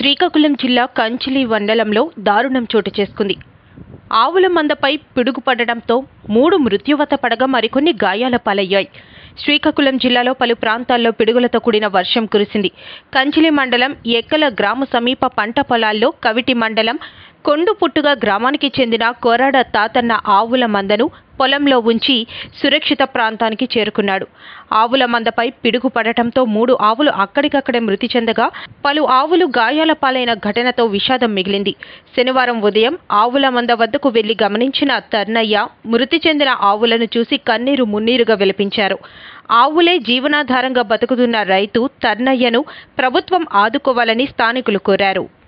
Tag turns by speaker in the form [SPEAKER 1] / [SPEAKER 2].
[SPEAKER 1] శ్రీకాకుళం జిల్లా కంచిలి మండలంలో దారుణం చోటు చేసుకుంది ఆవుల మందపై పిడుగు పడడంతో మూడు మృత్యువత పడగా మరికొన్ని గాయాల పాలయ్యాయి శ్రీకాకుళం జిల్లాలో పలు ప్రాంతాల్లో పిడుగులతో కూడిన వర్షం కురిసింది కంచిలి మండలం ఎక్కల గ్రామ సమీప పంట పొలాల్లో కవిటి మండలం కొండుపుట్టుగా గ్రామానికి చెందిన కోరాడ తాతన్న ఆవుల మందను పొలంలో ఉంచి సురక్షిత ప్రాంతానికి చేరుకున్నాడు ఆవుల మందపై పిడుగు పడటంతో మూడు ఆవులు అక్కడికక్కడే మృతి చెందగా పలు ఆవులు గాయాల పాలైన ఘటనతో విషాదం మిగిలింది శనివారం ఉదయం ఆవుల మంద వద్దకు వెళ్లి గమనించిన తర్నయ్య మృతి చెందిన ఆవులను చూసి కన్నీరు మున్నీరుగా విలపించారు ఆవులే జీవనాధారంగా బతుకుతున్న రైతు తర్నయ్యను ప్రభుత్వం ఆదుకోవాలని స్థానికులు కోరారు